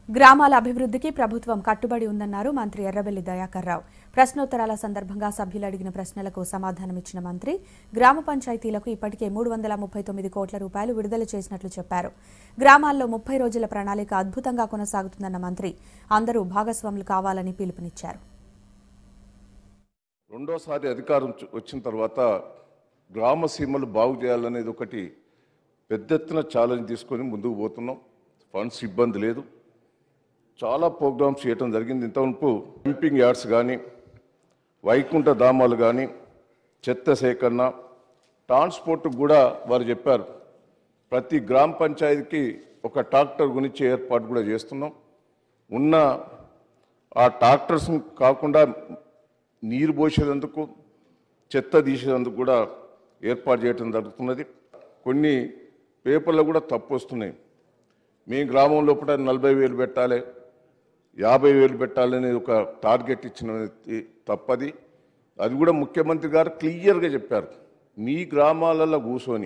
గ్రామాల అభివృద్ధికి ప్రభుత్వం కట్టుబడి ఉందన్నారు మంత్రి ఎర్రబెల్లి దయాకర్ రావు ప్రశ్నోత్తరాల సందర్భంగా సభ్యులు అడిగిన ప్రశ్నలకు సమాధానమిచ్చిన మంత్రి గ్రామ పంచాయతీలకు ఇప్పటికే మూడు వందల ముప్పై తొమ్మిది కోట్ల రూపాయలు విడుదల చేసినట్లు చెప్పారు గ్రామాల్లో ముప్పై రోజుల ప్రణాళిక అద్భుతంగా కొనసాగుతుందన్న మంత్రి అందరూ భాగస్వాములు కావాలని పిలుపునిచ్చారు రెండోసారి అధికారం చ- వచ్చిన తర్వాత గ్రామ సీమలు బాగు చేయాలనేది ఒకటి పెద్ద ఎత్తున ఛాలెంజ్ తీసుకొని ముందుకు పోతున్నాం ఫండ్స్ ఇబ్బంది లేదు చాలా ప్రోగ్రామ్స్ చేయటం జరిగింది ఇంతవరకు డంపింగ్ యార్డ్స్ కానీ వైకుంఠ ధామాలు కానీ చెత్త సేకరణ ట్రాన్స్పోర్ట్ కూడా వారు చెప్పారు ప్రతి గ్రామ పంచాయతీకి ఒక ట్రాక్టర్ గురించి ఏర్పాటు కూడా చేస్తున్నాం ఉన్న ఆ ట్రాక్టర్స్ కాకుండా నీరు పోసేందుకు చెత్త తీసేందుకు కూడా ఏర్పాటు చేయడం జరుగుతున్నది కొన్ని పేపర్లు కూడా తప్పు వస్తున్నాయి మీ గ్రామం లోపల నలభై వేలు పెట్టాలి యాభై వేలు పెట్టాలని ఒక టార్గెట్ ఇచ్చినది తప్పది అది కూడా ముఖ్యమంత్రి గారు క్లియర్గా చెప్పారు మీ గ్రామాలలో కూర్చొని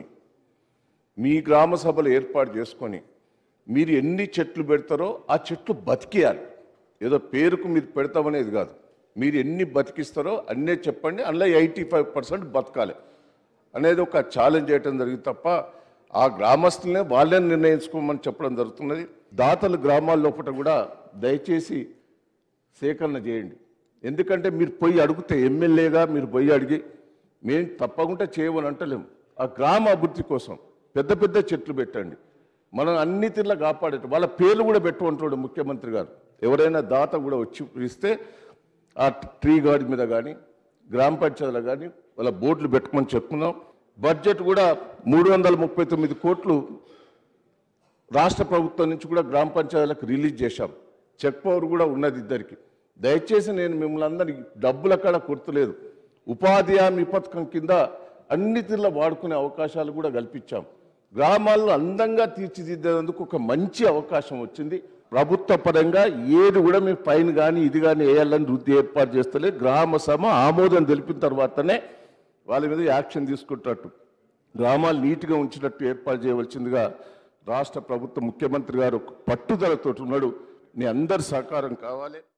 మీ గ్రామ సభలు ఏర్పాటు చేసుకొని మీరు ఎన్ని చెట్లు పెడతారో ఆ చెట్లు బతికేయాలి ఏదో పేరుకు మీరు పెడతామనేది కాదు మీరు ఎన్ని బతికిస్తారో అన్నే చెప్పండి అందులో ఎయిటీ ఫైవ్ పర్సెంట్ బతకాలి అనేది ఒక ఛాలెంజ్ చేయడం జరిగింది తప్ప ఆ గ్రామస్తులనే వాళ్ళే నిర్ణయించుకోమని చెప్పడం జరుగుతున్నది దాతలు గ్రామాల లోపల కూడా దయచేసి సేకరణ చేయండి ఎందుకంటే మీరు పోయి అడిగితే ఎమ్మెల్యేగా మీరు పోయి అడిగి మేము తప్పకుండా చేయమని అంటలేము ఆ గ్రామ అభివృద్ధి కోసం పెద్ద పెద్ద చెట్లు పెట్టండి మనం అన్ని తీర్లా కాపాడేట వాళ్ళ పేర్లు కూడా పెట్టమంటాడు ముఖ్యమంత్రి గారు ఎవరైనా దాత కూడా వచ్చి ఇస్తే ఆ ట్రీ గార్డ్ మీద కానీ గ్రామ పంచాయతీలో కానీ వాళ్ళ బోర్డులు పెట్టుకోమని చెప్పుకున్నాం బడ్జెట్ కూడా మూడు వందల ముప్పై తొమ్మిది కోట్లు రాష్ట్ర ప్రభుత్వం నుంచి కూడా గ్రామ పంచాయతీలకు రిలీజ్ చేశాం చెక్ పవర్ కూడా ఉన్నది ఇద్దరికి దయచేసి నేను మిమ్మల్ని అందరికి డబ్బుల కాడ కుర్తులేదు ఉపాధి హామీ పథకం కింద అన్ని తీర్ల వాడుకునే అవకాశాలు కూడా కల్పించాం గ్రామాలను అందంగా తీర్చిదిద్దేందుకు ఒక మంచి అవకాశం వచ్చింది ప్రభుత్వ పరంగా ఏది కూడా మేము పైన కానీ ఇది కానీ వేయాలని వృద్ధి ఏర్పాటు చేస్తలే గ్రామ సభ ఆమోదం తెలిపిన తర్వాతనే వాళ్ళ మీద యాక్షన్ తీసుకుంటట్టు గ్రామాలు నీట్గా ఉంచినట్టు ఏర్పాటు చేయవలసిందిగా రాష్ట్ర ప్రభుత్వ ముఖ్యమంత్రి గారు పట్టుదలతో ఉన్నాడు నీ అందరి సహకారం కావాలి